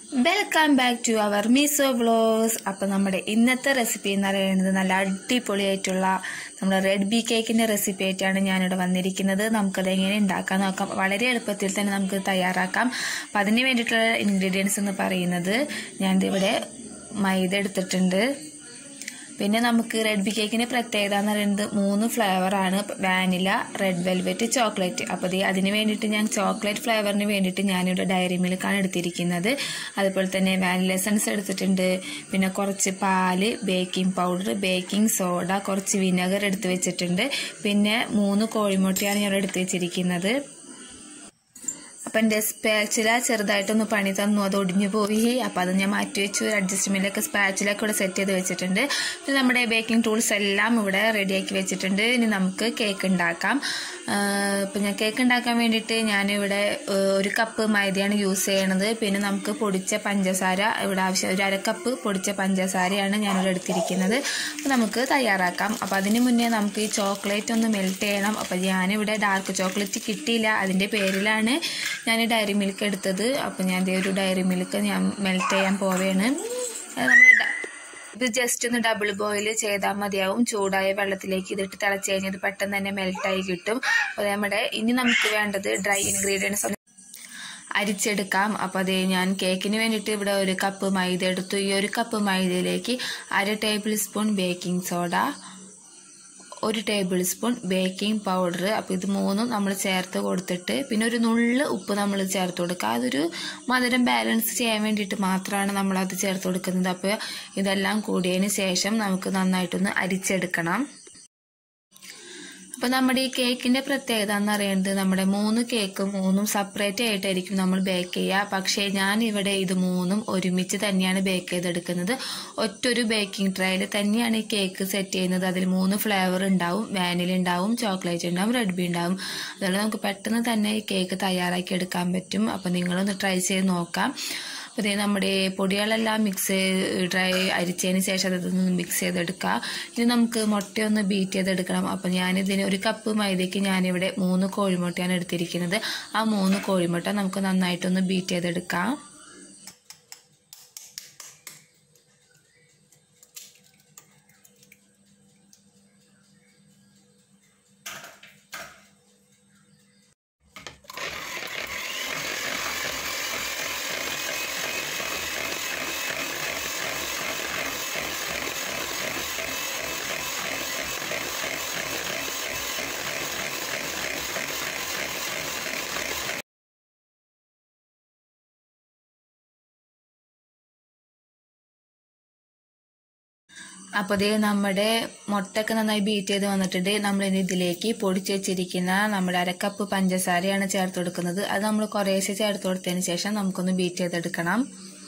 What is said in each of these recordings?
welcome back to our Meeso vlogs അപ്പം നമ്മുടെ ഇന്നത്തെ റെസിപ്പി എന്ന് പറയുന്നത് നല്ല അടിപൊളിയായിട്ടുള്ള നമ്മുടെ റെഡ് ബി കേക്കിന്റെ റെസിപ്പി ആയിട്ടാണ് ഞാനിവിടെ വന്നിരിക്കുന്നത് നമുക്കത് എങ്ങനെ ഉണ്ടാക്കാൻ നോക്കാം വളരെ എളുപ്പത്തിൽ തന്നെ നമുക്ക് തയ്യാറാക്കാം അപ്പം അതിന് വേണ്ടിയിട്ടുള്ള ഇൻഗ്രീഡിയൻസ് എന്ന് പറയുന്നത് ഞാനിവിടെ മൈദ എടുത്തിട്ടുണ്ട് പിന്നെ നമുക്ക് റെഡ് ബി കേക്കിന്റെ പ്രത്യേകത എന്ന് പറയുന്നത് മൂന്ന് ഫ്ലേവറാണ് വാനില റെഡ് വെൽവെറ്റ് ചോക്ലേറ്റ് അപ്പോൾ ദേ അതിന് വേണ്ടിയിട്ട് ഞാൻ ചോക്ലേറ്റ് ഫ്ലേവറിന് വേണ്ടിയിട്ട് ഞാനിവിടെ ഡയറി മിൽക്കാണ് എടുത്തിരിക്കുന്നത് അതുപോലെ തന്നെ വാനില എസൻസ് എടുത്തിട്ടുണ്ട് പിന്നെ കുറച്ച് പാല് ബേക്കിംഗ് പൗഡർ ബേക്കിംഗ് സോഡ കുറച്ച് വിനെഗർ എടുത്ത് വെച്ചിട്ടുണ്ട് പിന്നെ മൂന്ന് കോഴിമുട്ടയാണ് ഞാൻ എടുത്ത് വെച്ചിരിക്കുന്നത് അപ്പം എൻ്റെ സ്പാച്ചില ചെറുതായിട്ടൊന്ന് പണി തന്നു അത് ഒടിഞ്ഞു പോയി അപ്പം അത് ഞാൻ മാറ്റി വെച്ചു അഡ്ജസ്റ്റ്മെൻറ്റിലൊക്കെ സ്പാച്ചിലൊക്കെ ഇവിടെ സെറ്റ് ചെയ്ത് വെച്ചിട്ടുണ്ട് പിന്നെ നമ്മുടെ ബേക്കിംഗ് ടൂൾസ് എല്ലാം ഇവിടെ റെഡിയാക്കി വെച്ചിട്ടുണ്ട് ഇനി നമുക്ക് കേക്ക് ഉണ്ടാക്കാം ഇപ്പം ഞാൻ കേക്ക് ഉണ്ടാക്കാൻ വേണ്ടിയിട്ട് ഞാനിവിടെ ഒരു കപ്പ് മൈദയാണ് യൂസ് ചെയ്യണത് പിന്നെ നമുക്ക് പൊടിച്ച പഞ്ചസാര ഇവിടെ ആവശ്യം ഒരു അരക്കപ്പ് പൊടിച്ച പഞ്ചസാരയാണ് ഞാനിവിടെ എടുത്തിരിക്കുന്നത് അപ്പോൾ നമുക്ക് തയ്യാറാക്കാം അപ്പോൾ അതിന് മുന്നേ നമുക്ക് ഈ ചോക്ലേറ്റ് ഒന്ന് മെൽറ്റ് ചെയ്യണം അപ്പോൾ ഞാനിവിടെ ഡാർക്ക് ചോക്ലേറ്റ് കിട്ടിയില്ല അതിൻ്റെ പേരിലാണ് ഞാൻ ഡയറി മിൽക്ക് എടുത്തത് അപ്പോൾ ഞാൻ ഒരു ഡയറി മിൽക്ക് ഞാൻ മെൽറ്റ് ചെയ്യാൻ പോവുകയാണ് നമ്മൾ ഇത് ജസ്റ്റ് ഒന്ന് ഡബിൾ ബോയിൽ ചെയ്താൽ മതിയാവും ചൂടായ വെള്ളത്തിലേക്ക് ഇതിട്ട് തിളച്ച് കഴിഞ്ഞാൽ ഇത് പെട്ടെന്ന് തന്നെ മെൽറ്റായി കിട്ടും അപ്പോൾ നമ്മുടെ ഇനി നമുക്ക് വേണ്ടത് ഡ്രൈ ഇൻഗ്രീഡിയൻസ് അരിച്ചെടുക്കാം അപ്പോൾ അതേ ഞാൻ കേക്കിന് വേണ്ടിയിട്ട് ഇവിടെ ഒരു കപ്പ് മൈദ എടുത്തു ഈ ഒരു കപ്പ് മൈദയിലേക്ക് അര ടേബിൾ സ്പൂൺ ബേക്കിംഗ് സോഡ ഒരു ടേബിൾ സ്പൂൺ ബേക്കിംഗ് പൗഡർ അപ്പോൾ ഇത് മൂന്നും നമ്മൾ ചേർത്ത് കൊടുത്തിട്ട് പിന്നെ ഒരു നുള്ള് ഉപ്പ് നമ്മൾ ചേർത്ത് കൊടുക്കുക അതൊരു മധുരം ബാലൻസ് ചെയ്യാൻ വേണ്ടിയിട്ട് മാത്രമാണ് നമ്മൾ അത് ചേർത്ത് കൊടുക്കുന്നത് അപ്പോൾ ഇതെല്ലാം കൂടിയതിന് ശേഷം നമുക്ക് നന്നായിട്ടൊന്ന് അരിച്ചെടുക്കണം അപ്പോൾ നമ്മുടെ ഈ കേക്കിന്റെ പ്രത്യേകത എന്ന് പറയുന്നത് നമ്മുടെ മൂന്ന് കേക്ക് മൂന്നും സെപ്പറേറ്റ് ആയിട്ടായിരിക്കും നമ്മൾ ബേക്ക് ചെയ്യുക പക്ഷേ ഞാൻ ഇവിടെ ഇത് മൂന്നും ഒരുമിച്ച് തന്നെയാണ് ബേക്ക് ചെയ്തെടുക്കുന്നത് ഒറ്റൊരു ബേക്കിംഗ് ട്രേയിൽ തന്നെയാണ് ഈ കേക്ക് സെറ്റ് ചെയ്യുന്നത് അതിൽ മൂന്ന് ഫ്ലേവർ ഉണ്ടാവും വാനില ഉണ്ടാവും ചോക്ലേറ്റ് ഉണ്ടാവും റെഡ് ബി ഉണ്ടാവും അതുകൊണ്ട് നമുക്ക് പെട്ടെന്ന് തന്നെ ഈ കേക്ക് തയ്യാറാക്കി എടുക്കാൻ പറ്റും അപ്പോൾ നിങ്ങളൊന്ന് ട്രൈ ചെയ്ത് നോക്കാം അപ്പോൾ നമ്മുടെ പൊടികളെല്ലാം മിക്സ് ഡ്രൈ അരിച്ചതിന് ശേഷം അതൊന്ന് മിക്സ് ചെയ്തെടുക്കുക ഇനി നമുക്ക് മുട്ടയൊന്ന് ബീറ്റ് ചെയ്തെടുക്കണം അപ്പോൾ ഞാനിതിന് ഒരു കപ്പ് മൈദയ്ക്ക് ഞാനിവിടെ മൂന്ന് കോഴിമുട്ടയാണ് എടുത്തിരിക്കുന്നത് ആ മൂന്ന് കോഴിമുട്ട നമുക്ക് നന്നായിട്ടൊന്ന് ബീറ്റ് ചെയ്തെടുക്കാം അപ്പോൾ ഇത് നമ്മുടെ മുട്ടയൊക്കെ നന്നായി ബീറ്റ് ചെയ്ത് വന്നിട്ടുണ്ട് നമ്മൾ ഇനി ഇതിലേക്ക് പൊടിച്ച് വെച്ചിരിക്കുന്ന നമ്മുടെ അരക്കപ്പ് പഞ്ചസാരയാണ് ചേർത്ത് കൊടുക്കുന്നത് അത് നമ്മൾ കുറേശ്ശെ ചേർത്ത് കൊടുത്തതിന് ശേഷം നമുക്കൊന്ന് ബീറ്റ് ചെയ്തെടുക്കണം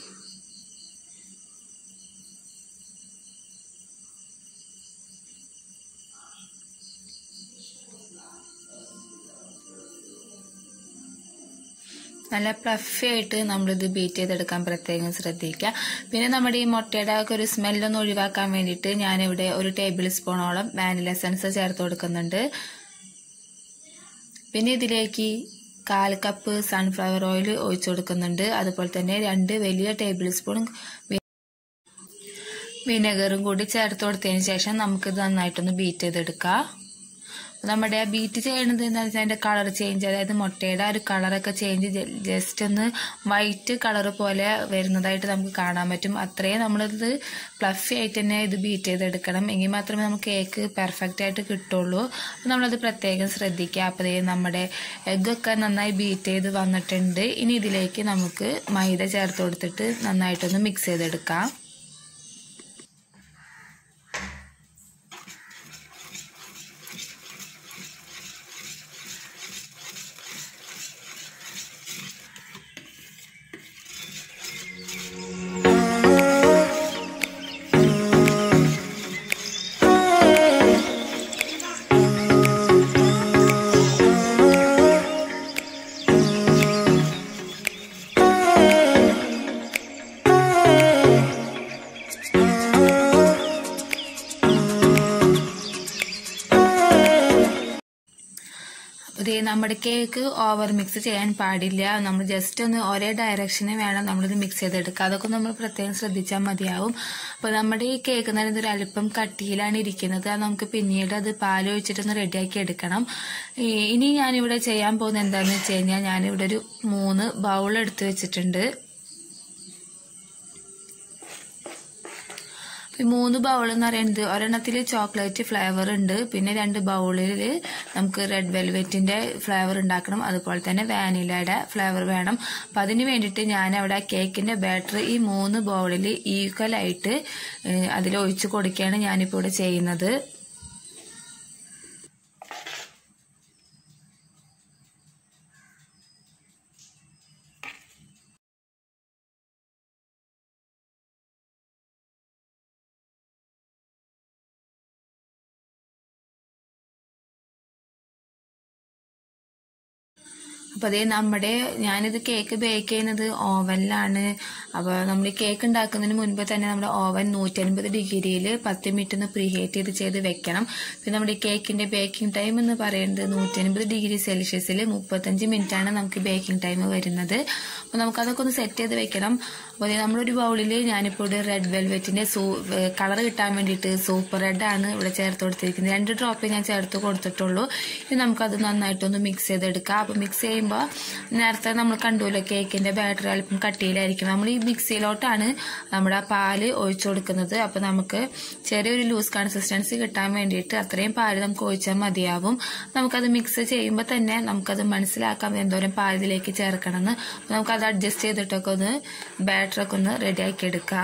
നല്ല പ്ലഫി ആയിട്ട് നമ്മളിത് ബീറ്റ് ചെയ്തെടുക്കാൻ പ്രത്യേകം ശ്രദ്ധിക്കുക പിന്നെ നമ്മുടെ ഈ മുട്ടയുടെ ഒക്കെ ഒരു സ്മെല്ലൊന്ന് ഒഴിവാക്കാൻ വേണ്ടിയിട്ട് ഞാനിവിടെ ഒരു ടേബിൾ സ്പൂണോളം വാനില എസൻസ് ചേർത്ത് കൊടുക്കുന്നുണ്ട് പിന്നെ ഇതിലേക്ക് കാൽ കപ്പ് സൺഫ്ലവർ ഓയിൽ ഒഴിച്ചു കൊടുക്കുന്നുണ്ട് അതുപോലെ തന്നെ രണ്ട് വലിയ ടേബിൾ സ്പൂൺ വിനെഗറും കൂടി ചേർത്ത് കൊടുത്തതിന് ശേഷം നമുക്കിത് നന്നായിട്ടൊന്ന് ബീറ്റ് ചെയ്തെടുക്കാം നമ്മുടെ ആ ബീറ്റ് ചെയ്യണത് എന്താ വെച്ചാൽ അതിന്റെ കളർ ചേഞ്ച് അതായത് മുട്ടയുടെ ആ ഒരു കളറൊക്കെ ചേഞ്ച് ജസ്റ്റ് ഒന്ന് വൈറ്റ് കളർ പോലെ വരുന്നതായിട്ട് നമുക്ക് കാണാൻ പറ്റും അത്രയും നമ്മളിത് ഫ്ലഫി ആയിട്ട് തന്നെ ഇത് ബീറ്റ് ചെയ്തെടുക്കണം എങ്കിൽ മാത്രമേ നമുക്ക് കേക്ക് പെർഫെക്റ്റ് ആയിട്ട് കിട്ടുള്ളൂ അപ്പം നമ്മളത് പ്രത്യേകം ശ്രദ്ധിക്കുക അപ്പോൾ നമ്മുടെ എഗ്ഗൊക്കെ നന്നായി ബീറ്റ് ചെയ്ത് വന്നിട്ടുണ്ട് ഇനി ഇതിലേക്ക് നമുക്ക് മൈദ ചേർത്ത് കൊടുത്തിട്ട് നന്നായിട്ടൊന്ന് മിക്സ് ചെയ്തെടുക്കാം നമ്മുടെ കേക്ക് ഓവർ മിക്സ് ചെയ്യാൻ പാടില്ല നമ്മൾ ജസ്റ്റ് ഒന്ന് ഒരേ ഡയറക്ഷന് വേണം നമ്മളിത് മിക്സ് ചെയ്തെടുക്കുക അതൊക്കെ നമ്മൾ പ്രത്യേകം ശ്രദ്ധിച്ചാൽ മതിയാവും അപ്പോൾ നമ്മുടെ ഈ കേക്ക് എന്ന് പറയുന്നത് ഒരു അല്പം കട്ടിയിലാണ് ഇരിക്കുന്നത് അത് നമുക്ക് പിന്നീട് അത് പാൽ ഒഴിച്ചിട്ടൊന്ന് റെഡിയാക്കി എടുക്കണം ഈ- ഇനി ഞാനിവിടെ ചെയ്യാൻ പോകുന്നത് എന്താണെന്ന് വെച്ച് കഴിഞ്ഞാൽ ഞാനിവിടെ ഒരു മൂന്ന് ബൗൾ എടുത്ത് വെച്ചിട്ടുണ്ട് ഈ മൂന്ന് ബൗൾ എന്ന് പറയുന്നത് ഒരെണ്ണത്തിൽ ചോക്ലേറ്റ് ഫ്ലേവർ ഉണ്ട് പിന്നെ രണ്ട് ബൗളിൽ നമുക്ക് റെഡ് വെൽവെറ്റിന്റെ ഫ്ലേവർ ഉണ്ടാക്കണം അതുപോലെ തന്നെ വാനിലയുടെ ഫ്ലേവർ വേണം അപ്പം അതിന് വേണ്ടിയിട്ട് ഞാൻ അവിടെ കേക്കിന്റെ ബാറ്റർ ഈ മൂന്ന് ബൗളിൽ ഈക്വൽ ആയിട്ട് അതിൽ ഒഴിച്ചു കൊടുക്കുകയാണ് ഞാനിപ്പോൾ ഇവിടെ ചെയ്യുന്നത് അപ്പൊ അതേ നമ്മുടെ ഞാനിത് കേക്ക് ബേക്ക് ചെയ്യുന്നത് ഓവനിലാണ് അപ്പൊ നമ്മൾ ഈ കേക്ക് ഉണ്ടാക്കുന്നതിന് മുൻപ് തന്നെ നമ്മുടെ ഓവൻ നൂറ്റൻപത് ഡിഗ്രിയിൽ പത്ത് മിനിറ്റ് ഒന്ന് പ്രീ ഹീറ്റ് ചെയ്ത് ചെയ്ത് വെക്കണം പിന്നെ നമ്മുടെ ഈ കേക്കിന്റെ ബേക്കിംഗ് ടൈം എന്ന് പറയുന്നത് നൂറ്റൻപത് ഡിഗ്രി സെൽഷ്യസിൽ മുപ്പത്തഞ്ച് മിനിറ്റ് ആണ് നമുക്ക് ബേക്കിംഗ് ടൈം വരുന്നത് അപ്പൊ നമുക്ക് അതൊക്കെ ഒന്ന് സെറ്റ് ചെയ്ത് വെക്കണം അപ്പോൾ നമ്മളൊരു ബൗളിൽ ഞാനിപ്പോൾ ഇവിടെ റെഡ് വെൽവെറ്റിന്റെ സൂ കളർ കിട്ടാൻ വേണ്ടിയിട്ട് സൂപ്പർ റെഡ് ആണ് ഇവിടെ ചേർത്ത് കൊടുത്തിരിക്കുന്നത് രണ്ട് ഡ്രോപ്പേ ഞാൻ ചേർത്ത് കൊടുത്തിട്ടുള്ളൂ ഇനി നമുക്കത് നന്നായിട്ടൊന്ന് മിക്സ് ചെയ്തെടുക്കാം അപ്പോൾ മിക്സ് ചെയ്യുമ്പോൾ നേരത്തെ നമ്മൾ കണ്ടുല്ലോ കേക്കിന്റെ ബാറ്ററി അല്പം കട്ടിയിലായിരിക്കും നമ്മൾ ഈ മിക്സിയിലോട്ടാണ് നമ്മുടെ ആ പാല് ഒഴിച്ചു കൊടുക്കുന്നത് അപ്പോൾ നമുക്ക് ചെറിയൊരു ലൂസ് കൺസിസ്റ്റൻസി കിട്ടാൻ വേണ്ടിയിട്ട് അത്രയും പാല് നമുക്ക് ഒഴിച്ചാൽ മതിയാവും നമുക്കത് മിക്സ് ചെയ്യുമ്പോൾ തന്നെ നമുക്കത് മനസ്സിലാക്കാം എന്തോരം പാല് ഇതിലേക്ക് ചേർക്കണമെന്ന് അപ്പോൾ നമുക്കത് അഡ്ജസ്റ്റ് ചെയ്തിട്ടൊക്കെ ഒന്ന് ബാറ്ററൊക്കെ ഒന്ന് റെഡിയാക്കി എടുക്കാം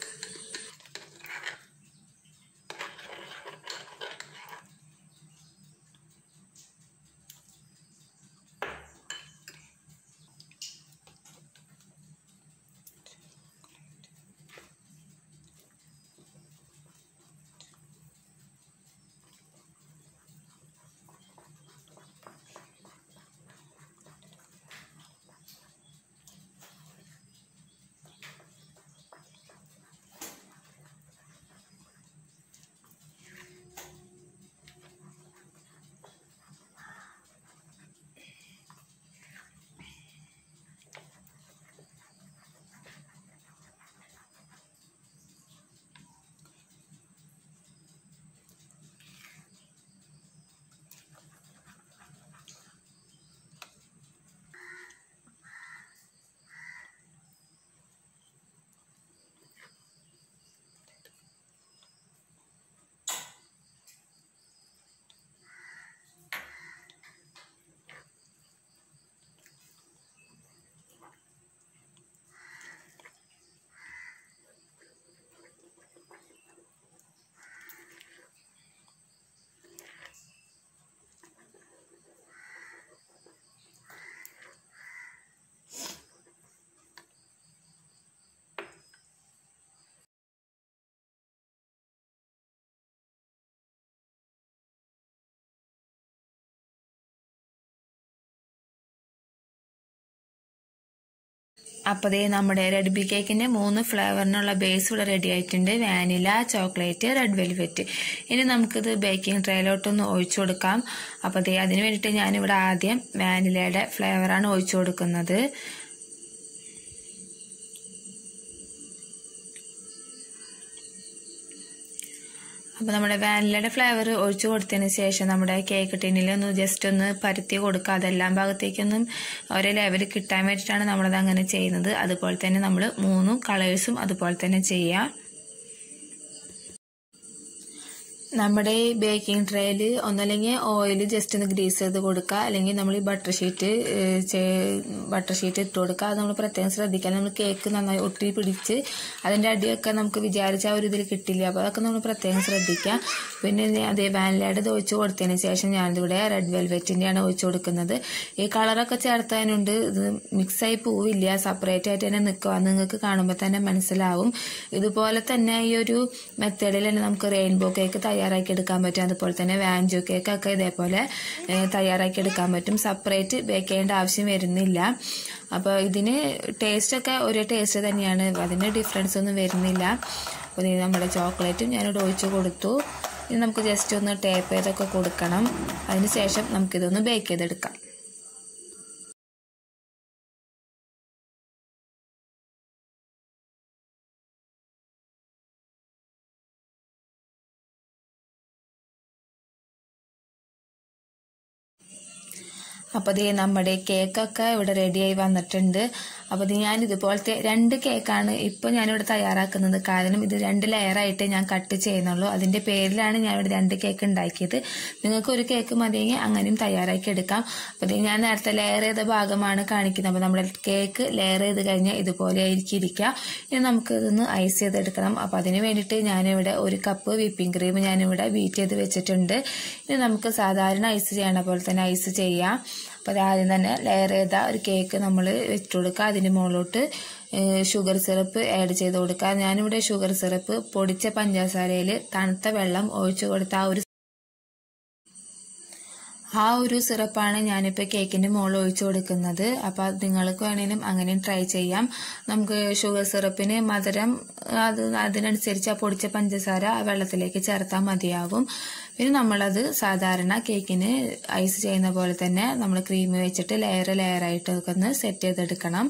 അപ്പോൾ ദേ നമ്മുടെ റെഡ് ബി കേക്കിന്റെ മൂന്ന് ഫ്ലേവറിനുള്ള ബേസ് ഇവിടെ റെഡി ആയിട്ടുണ്ട് വാനില ചോക്ലേറ്റ് റെഡ് വെൽവെറ്റ് ഇനി നമുക്കിത് ബേക്കിംഗ് ട്രേയിലോട്ടൊന്ന് ഒഴിച്ചു കൊടുക്കാം അപ്പോൾ ദേ അതിന് വേണ്ടിയിട്ട് ഞാനിവിടെ ആദ്യം വാനിലയുടെ ഫ്ലേവറാണ് ഒഴിച്ചു കൊടുക്കുന്നത് അപ്പോൾ നമ്മുടെ വാനിലയുടെ ഫ്ലേവർ ഒഴിച്ചു കൊടുത്തതിന് ശേഷം നമ്മുടെ കേക്ക് ടിന്നിൽ ഒന്ന് ജസ്റ്റ് ഒന്ന് പരത്തി കൊടുക്കുക അതെല്ലാം ഭാഗത്തേക്കൊന്നും ഒരേ ലെവൽ കിട്ടാൻ വേണ്ടിയിട്ടാണ് നമ്മളത് അങ്ങനെ ചെയ്യുന്നത് അതുപോലെ തന്നെ നമ്മൾ മൂന്നും കളേഴ്സും അതുപോലെ തന്നെ ചെയ്യാം നമ്മുടെ ഈ ബേക്കിംഗ് ട്രേയിൽ ഒന്നല്ലെങ്കിൽ ഓയിൽ ജസ്റ്റ് ഒന്ന് ഗ്രീസ് ചെയ്ത് കൊടുക്കുക അല്ലെങ്കിൽ നമ്മൾ ഈ ബട്ടർ ഷീറ്റ് ബട്ടർ ഷീറ്റ് ഇട്ട് കൊടുക്കുക അത് നമ്മൾ പ്രത്യേകം ശ്രദ്ധിക്കുക നമ്മൾ കേക്ക് നന്നായി ഒട്ടി പിടിച്ച് അതിൻ്റെ അടിയൊക്കെ നമുക്ക് വിചാരിച്ച ആ ഒരു ഇതിൽ കിട്ടില്ല അപ്പോൾ അതൊക്കെ നമ്മൾ പ്രത്യേകം ശ്രദ്ധിക്കുക പിന്നെ ഞാൻ അതേ വാനിലയുടെ ഇത് ഒഴിച്ച് കൊടുത്തതിന് ശേഷം ഞാനിവിടെ റെഡ് വെൽവെറ്റിൻ്റെയാണ് ഒഴിച്ച് കൊടുക്കുന്നത് ഈ കളറൊക്കെ ചേർത്താനുണ്ട് ഇത് മിക്സായി പോവില്ല സെപ്പറേറ്റ് ആയിട്ട് തന്നെ നിൽക്കുക നിങ്ങൾക്ക് കാണുമ്പോൾ തന്നെ മനസ്സിലാവും ഇതുപോലെ തന്നെ ഈ ഒരു മെത്തേഡിൽ തന്നെ നമുക്ക് റെയിൻബോ കേക്ക് തയ്യാറാക്കി എടുക്കാൻ പറ്റും അതുപോലെ തന്നെ വാഞ്ചോ കേക്ക് ഒക്കെ ഇതേപോലെ ഏഹ്, തയ്യാറാക്കി എടുക്കാൻ പറ്റും സെപ്പറേറ്റ് ബേക്ക് ചെയ്യേണ്ട ആവശ്യം വരുന്നില്ല അപ്പോൾ ഇതിന് ടേസ്റ്റ് ഒക്കെ ഒരേ ടേസ്റ്റ് തന്നെയാണ് അതിന് ഡിഫറൻസ് ഒന്നും വരുന്നില്ല അപ്പോൾ ഇത് നമ്മുടെ ചോക്ലേറ്റും ഞാനിവിടെ ഒഴിച്ച് കൊടുത്തു ഇനി നമുക്ക് ജസ്റ്റ് ഒന്ന് ടേപ്പ് ചെയ്തൊക്കെ കൊടുക്കണം അതിന് ശേഷം നമുക്കിതൊന്ന് ബേക്ക് ചെയ്തെടുക്കാം അപ്പോൾ ഇത് നമ്മുടെ കേക്കൊക്കെ ഇവിടെ റെഡിയായി വന്നിട്ടുണ്ട് അപ്പോൾ ഇത് ഞാൻ ഇതുപോലത്തെ രണ്ട് കേക്കാണ് ഇപ്പോൾ ഞാനിവിടെ തയ്യാറാക്കുന്നത് കാരണം ഇത് രണ്ട് ലെയറായിട്ട് ഞാൻ കട്ട് ചെയ്യുന്നുള്ളൂ അതിൻ്റെ പേരിലാണ് ഞാൻ ഇവിടെ രണ്ട് കേക്ക് ഉണ്ടാക്കിയത് നിങ്ങൾക്ക് ഒരു കേക്ക് മതിയെങ്കിൽ അങ്ങനെയും തയ്യാറാക്കി എടുക്കാം അപ്പോൾ ഇത് ഞാൻ നേരത്തെ ലെയർ ചെയ്ത ഭാഗമാണ് കാണിക്കുന്നത് അപ്പോൾ നമ്മുടെ കേക്ക് ലെയർ ചെയ്ത് കഴിഞ്ഞാൽ ഇതുപോലെ ആയിരിക്കും ഇരിക്കുക ഇനി നമുക്ക് ഇതൊന്ന് ഐസ് ചെയ്തെടുക്കണം അപ്പോൾ അതിന് വേണ്ടിയിട്ട് ഞാനിവിടെ ഒരു കപ്പ് വിപ്പിംഗ് ക്രീം ഞാനിവിടെ ബീറ്റ് ചെയ്ത് വെച്ചിട്ടുണ്ട് ഇനി നമുക്ക് സാധാരണ ഐസ് ചെയ്യണ പോലെ തന്നെ ഐസ് ചെയ്യാം അപ്പോൾ അത് ആദ്യം തന്നെ ലെയർ ചെയ്ത ഒരു കേക്ക് നമ്മൾ വെച്ച് കൊടുക്കുക അതിന് മുകളിലോട്ട് ഷുഗർ സിറപ്പ് ആഡ് ചെയ്ത് കൊടുക്കുക ഞാനിവിടെ ഷുഗർ സിറപ്പ് പൊടിച്ച പഞ്ചസാരയിൽ തണുത്ത വെള്ളം ഒഴിച്ചു കൊടുത്ത ആ ഒരു ആ ഒരു സിറപ്പാണ് ഞാനിപ്പോൾ കേക്കിൻ്റെ മുകളിൽ ഒഴിച്ചു കൊടുക്കുന്നത് അപ്പോൾ നിങ്ങൾക്ക് വേണേലും അങ്ങനെയും ട്രൈ ചെയ്യാം നമുക്ക് ഷുഗർ സിറപ്പിന് മധുരം അത് അതിനനുസരിച്ച് ആ പൊടിച്ച പഞ്ചസാര ആ വെള്ളത്തിലേക്ക് ചേർത്താൽ മതിയാകും പിന്നെ നമ്മളത് സാധാരണ കേക്കിന് ഐസ് ചെയ്യുന്ന പോലെ തന്നെ നമ്മൾ ക്രീം വെച്ചിട്ട് ലെയർ ലെയറായിട്ട് ഒന്ന് സെറ്റ് ചെയ്തെടുക്കണം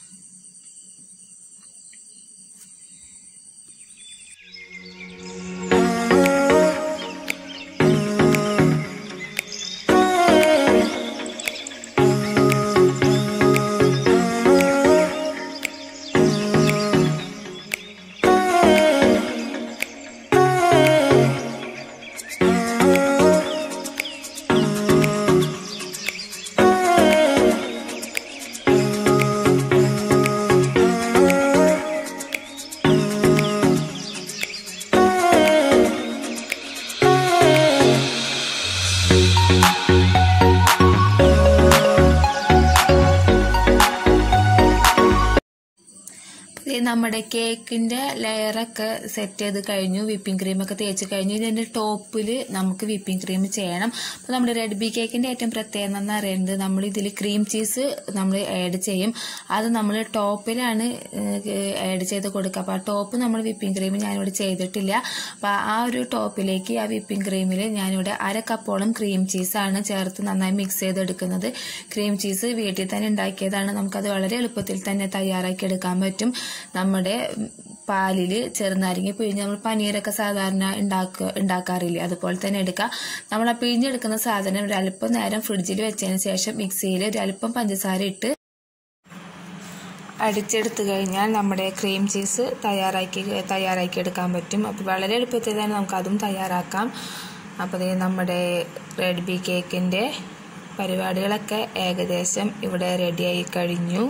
നമ്മുടെ കേക്കിന്റെ ലെയറൊക്കെ സെറ്റ് ചെയ്ത് കഴിഞ്ഞു വിപ്പിംഗ് ക്രീമൊക്കെ തേച്ച് കഴിഞ്ഞു ഇതിന്റെ ടോപ്പിൽ നമുക്ക് വിപ്പിംഗ് ക്രീം ചെയ്യണം അപ്പോൾ നമ്മുടെ റെഡ് ബി കേക്കിന്റെ ഏറ്റവും പ്രത്യേകത എന്ന് പറയുന്നത് നമ്മൾ ഇതിൽ ക്രീം ചീസ് നമ്മൾ ആഡ് ചെയ്യും അത് നമ്മൾ ടോപ്പിലാണ് ആഡ് ചെയ്ത് കൊടുക്കുക അപ്പോൾ ആ ടോപ്പ് നമ്മൾ വിപ്പിംഗ് ക്രീം ഞാനിവിടെ ചെയ്തിട്ടില്ല അപ്പോൾ ആ ഒരു ടോപ്പിലേക്ക് ആ വിപ്പിംഗ് ക്രീമിൽ ഞാനിവിടെ അര കപ്പോളം ക്രീം ചീസാണ് ചേർത്ത് നന്നായി മിക്സ് ചെയ്തെടുക്കുന്നത് ക്രീം ചീസ് വീട്ടിൽ തന്നെ ഉണ്ടാക്കിയതാണ് നമുക്കത് വളരെ എളുപ്പത്തിൽ തന്നെ തയ്യാറാക്കി എടുക്കാൻ പറ്റും നമ്മുടെ പാലിൽ ചെറുനാരങ്ങ പിഴിഞ്ഞ് നമ്മൾ പനീരൊക്കെ സാധാരണ ഉണ്ടാക്ക ഉണ്ടാക്കാറില്ലേ അതുപോലെ തന്നെ എടുക്കുക നമ്മൾ ആ പിഴിഞ്ഞെടുക്കുന്ന സാധനം ഒരു അല്പം നേരം ഫ്രിഡ്ജിൽ വെച്ചതിന് ശേഷം മിക്സിയിൽ ഒരു അല്പം പഞ്ചസാര ഇട്ട് അടിച്ചെടുത്തു കഴിഞ്ഞാൽ നമ്മുടെ ക്രീം ചീസ് തയ്യാറാക്കി തയ്യാറാക്കി എടുക്കാൻ പറ്റും അപ്പോൾ വളരെ എളുപ്പത്തിൽ തന്നെ നമുക്ക് അതും തയ്യാറാക്കാം അപ്പോൾ ദേ നമ്മുടെ റെഡ് ബി കേക്കിൻ്റെ പരിപാടികളൊക്കെ ഏകദേശം ഇവിടെ റെഡിയായി കഴിഞ്ഞു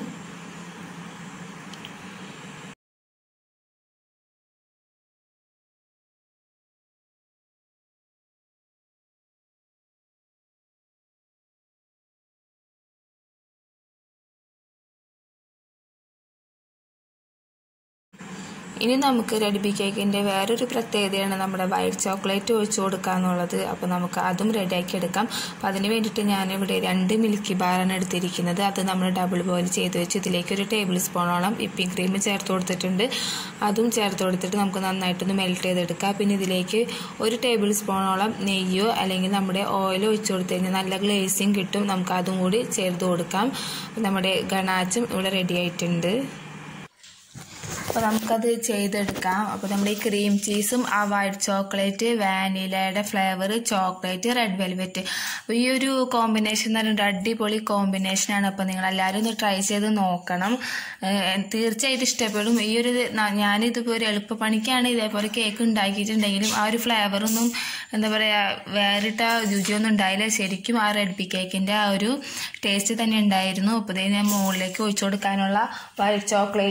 ഇനി നമുക്ക് റെഡ് ബി കേക്കിൻ്റെ വേറൊരു പ്രത്യേകതയാണ് നമ്മുടെ വൈറ്റ് ചോക്ലേറ്റ് ഒഴിച്ചു കൊടുക്കുക എന്നുള്ളത് അപ്പോൾ നമുക്ക് അതും റെഡിയാക്കി എടുക്കാം അപ്പോൾ അതിന് വേണ്ടിയിട്ട് ഞാനിവിടെ രണ്ട് മിൽക്കി ബാറാണ് എടുത്തിരിക്കുന്നത് അത് നമ്മൾ ഡബിൾ ബോയിൽ ചെയ്ത് വെച്ച് ഇതിലേക്ക് ഒരു ടേബിൾ സ്പൂണോളം വിപ്പിംഗ് ക്രീം ചേർത്ത് കൊടുത്തിട്ടുണ്ട് അതും ചേർത്ത് കൊടുത്തിട്ട് നമുക്ക് നന്നായിട്ടൊന്ന് മെൽറ്റ് ചെയ്തെടുക്കാം പിന്നെ ഇതിലേക്ക് ഒരു ടേബിൾ സ്പൂണോളം നെയ്യോ അല്ലെങ്കിൽ നമ്മുടെ ഓയിലോ ഒഴിച്ചു കൊടുത്തു കഴിഞ്ഞാൽ നല്ല ഗ്ലേസിങ് കിട്ടും നമുക്ക് അതും കൂടി ചേർത്ത് കൊടുക്കാം നമ്മുടെ ഗണാച്ചും ഇവിടെ റെഡി ആയിട്ടുണ്ട് അപ്പോൾ നമുക്കത് ചെയ്തെടുക്കാം അപ്പോൾ നമ്മുടെ ഈ ക്രീം ചീസും ആ വൈറ്റ് ചോക്ലേറ്റ് വാനിലയുടെ ഫ്ലേവർ ചോക്ലേറ്റ് റെഡ് വെൽവെറ്റ് അപ്പോൾ ഈ ഒരു കോമ്പിനേഷൻ എന്ന് പറയുന്നത് അടിപൊളി കോമ്പിനേഷനാണ് അപ്പോൾ നിങ്ങൾ എല്ലാവരും ഒന്ന് ട്രൈ ചെയ്ത് നോക്കണം തീർച്ചയായിട്ടും ഇഷ്ടപ്പെടും ഈ ഒരു ഞാനിതിപ്പോൾ ഒരു എളുപ്പപ്പണിക്കാണ് ഇതേപോലെ കേക്ക് ഉണ്ടാക്കിയിട്ടുണ്ടെങ്കിലും ആ ഒരു ഫ്ലേവറൊന്നും എന്താ പറയുക വേറിട്ട രുചിയൊന്നും ഉണ്ടായില്ല ശരിക്കും ആ റെഡ് ബി കേക്കിൻ്റെ ആ ഒരു ടേസ്റ്റ് തന്നെ ഉണ്ടായിരുന്നു അപ്പോൾ ഇതേ ഞാൻ മുകളിലേക്ക് ഒഴിച്ചു കൊടുക്കാനുള്ള വൈറ്റ് ചോക്ലേറ്റ്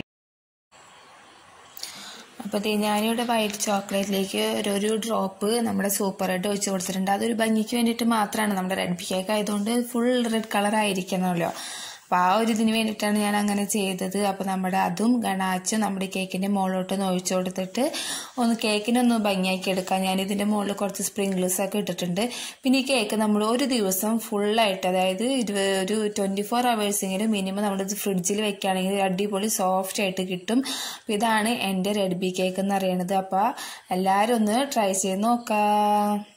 അപ്പോൾ ഞാനിവിടെ വൈറ്റ് ചോക്ലേറ്റിലേക്ക് ഒരു ഒരു ഡ്രോപ്പ് നമ്മുടെ സൂപ്പർ റെഡ് ഒഴിച്ച് കൊടുത്തിട്ടുണ്ട് അതൊരു ഭംഗിക്ക് വേണ്ടിയിട്ട് മാത്രമാണ് നമ്മുടെ റെഡ് ബി കേക്ക് ആയതുകൊണ്ട് ഫുൾ റെഡ് കളർ ആയിരിക്കണമല്ലോ അപ്പോൾ ആ ഒരു ഇതിന് വേണ്ടിയിട്ടാണ് ഞാൻ അങ്ങനെ ചെയ്തത് അപ്പോൾ നമ്മുടെ അതും ഗണാച്ചും നമ്മുടെ കേക്കിൻ്റെ മുകളിലോട്ട് ഒന്ന് ഒഴിച്ചു കൊടുത്തിട്ട് ഒന്ന് കേക്കിനൊന്ന് ഭംഗിയാക്കി എടുക്കാം ഞാൻ ഇതിൻ്റെ മുകളിൽ കുറച്ച് സ്പ്രിംഗ്ലേഴ്സ് ഒക്കെ ഇട്ടിട്ടുണ്ട് പിന്നെ ഈ കേക്ക് നമ്മൾ ഒരു ദിവസം ഫുള്ളായിട്ട് അതായത് ഒരു ട്വൻറ്റി ഫോർ അവേഴ്സെങ്കിലും മിനിമം നമ്മളിത് ഫ്രിഡ്ജിൽ വെക്കുകയാണെങ്കിൽ അടിപൊളി സോഫ്റ്റ് ആയിട്ട് കിട്ടും അപ്പോൾ ഇതാണ് എൻ്റെ റെഡ് ബി കേക്ക് എന്ന് പറയുന്നത് അപ്പോൾ എല്ലാവരും ഒന്ന് ട്രൈ ചെയ്ത് നോക്കാം